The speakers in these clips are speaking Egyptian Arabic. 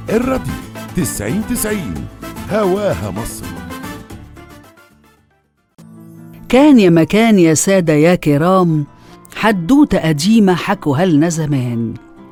الراديو تسعين تسعين هواها مصر كان يا مكان يا سادة يا كرام حدوتة قديمة حكوها لنا زمان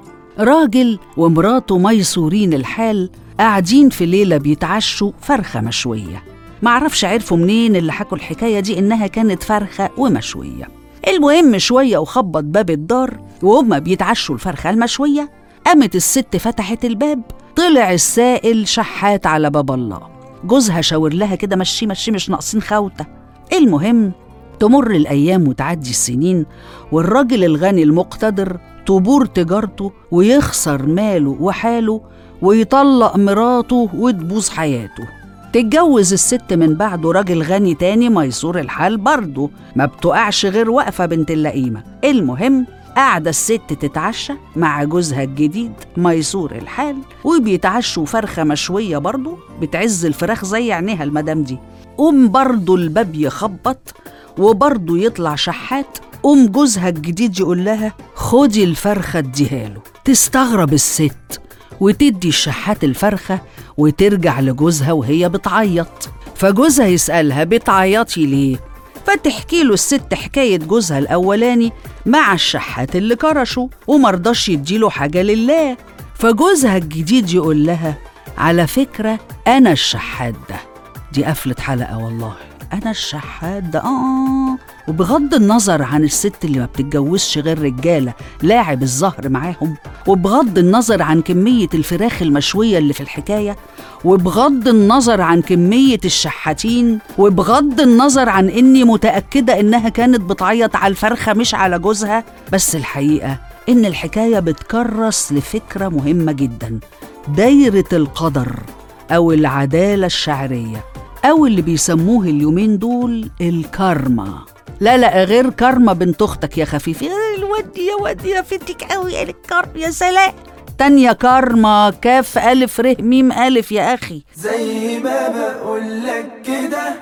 راجل ومراته ميسورين الحال قاعدين في ليلة بيتعشوا فرخة مشوية معرفش عرفوا منين اللي حكوا الحكاية دي إنها كانت فرخة ومشوية المهم شوية وخبط باب الدار وهما بيتعشوا الفرخة المشوية قامت الست فتحت الباب طلع السائل شحات على باب الله جوزها شاور لها كده مشي مشي مش ناقصين خوته المهم تمر الأيام وتعدي السنين والراجل الغني المقتدر تبور تجارته ويخسر ماله وحاله ويطلق مراته وتبوظ حياته تتجوز الست من بعده راجل غني تاني ميسور الحال برضه ما بتقعش غير واقفة بنت اللئيمة المهم قاعدة الست تتعشى مع جوزها الجديد ميسور الحال وبيتعشوا فرخة مشوية برضه بتعز الفراخ زي عينيها المدام دي قوم برضه الباب يخبط وبرضه يطلع شحات قوم جوزها الجديد يقول لها خدي الفرخة اديها له تستغرب الست وتدي الشحات الفرخة وترجع لجوزها وهي بتعيط فجوزها يسألها بتعيطي ليه؟ فتحكي له الست حكاية جوزها الأولاني مع الشحات اللي كرشه ومرضاش يديله حاجة لله فجوزها الجديد يقول لها على فكرة أنا الشحات ده دي قفلة حلقة والله أنا الشحات ده آه وبغض النظر عن الست اللي ما بتتجوزش غير رجالة لاعب الزهر معاهم وبغض النظر عن كمية الفراخ المشوية اللي في الحكاية وبغض النظر عن كمية الشحاتين وبغض النظر عن إني متأكدة إنها كانت بتعيط على الفرخة مش على جوزها بس الحقيقة إن الحكاية بتكرس لفكرة مهمة جدا دايرة القدر أو العدالة الشعرية أو اللي بيسموه اليومين دول الكارما لا لا غير كارما بنت أختك يا خفيف إيه الواد يا واد يا فتك قوي يا الكارما يا سلام تانية كارما كاف ألف ر ميم ألف يا أخي زي ما بقولك كده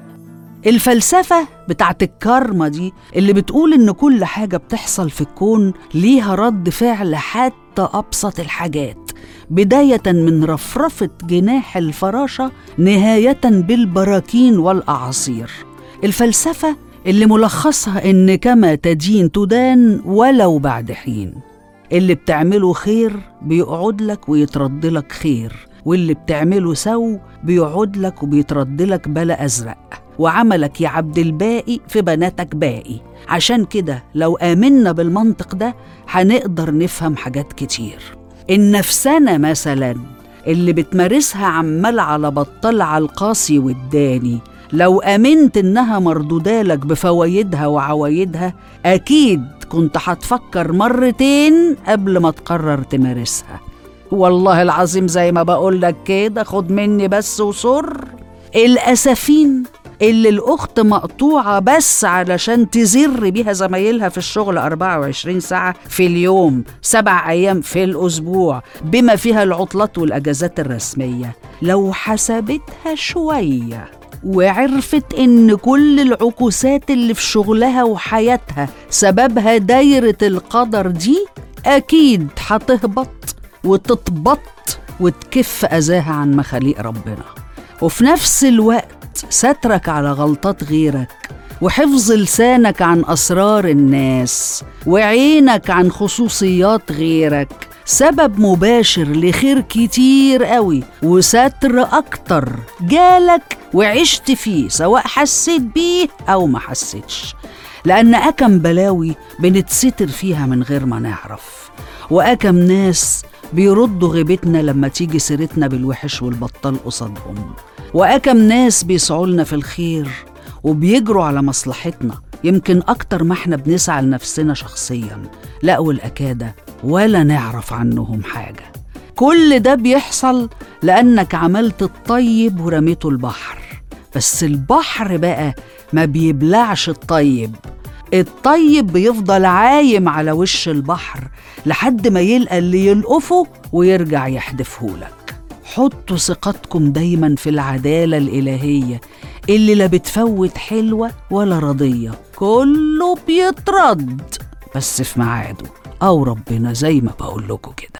الفلسفة بتاعت الكارما دي اللي بتقول إن كل حاجة بتحصل في الكون ليها رد فعل حتى أبسط الحاجات بداية من رفرفة جناح الفراشة نهاية بالبراكين والأعاصير الفلسفة اللي ملخصها إن كما تدين تدان ولو بعد حين اللي بتعمله خير بيقعد لك ويترد لك خير واللي بتعمله سو بيقعد لك وبيترد لك بلا أزرق وعملك يا عبد الباقي في بناتك باقي عشان كده لو آمنا بالمنطق ده هنقدر نفهم حاجات كتير النفسنة مثلا اللي بتمارسها عمال على بطال على القاسي والداني لو امنت انها مردودالك بفوايدها وعوايدها اكيد كنت هتفكر مرتين قبل ما تقرر تمارسها والله العظيم زي ما بقول لك كده خد مني بس وصر الاسفين اللي الأخت مقطوعة بس علشان تزر بيها زمايلها في الشغل 24 ساعة في اليوم سبع أيام في الأسبوع بما فيها العطلات والأجازات الرسمية لو حسبتها شوية وعرفت إن كل العكوسات اللي في شغلها وحياتها سببها دايرة القدر دي أكيد هتهبط وتتبط وتكف أذاها عن مخاليق ربنا وفي نفس الوقت سترك على غلطات غيرك وحفظ لسانك عن اسرار الناس وعينك عن خصوصيات غيرك سبب مباشر لخير كتير قوي وستر اكتر جالك وعشت فيه سواء حسيت بيه او ما حسيتش لان اكم بلاوي بنتستر فيها من غير ما نعرف واكم ناس بيردوا غيبتنا لما تيجي سيرتنا بالوحش والبطال قصادهم وأكم ناس بيسعوا لنا في الخير وبيجروا على مصلحتنا يمكن أكتر ما احنا بنسعى لنفسنا شخصيا لا والأكادة ولا نعرف عنهم حاجة كل ده بيحصل لأنك عملت الطيب ورميته البحر بس البحر بقى ما بيبلعش الطيب الطيب بيفضل عايم على وش البحر لحد ما يلقى اللي يلقفه ويرجع يحدفهولك حطوا ثقتكم دايما في العدالة الإلهية اللي لا بتفوت حلوة ولا رضية كله بيترد بس في ميعاده أو ربنا زي ما بقول لكم كده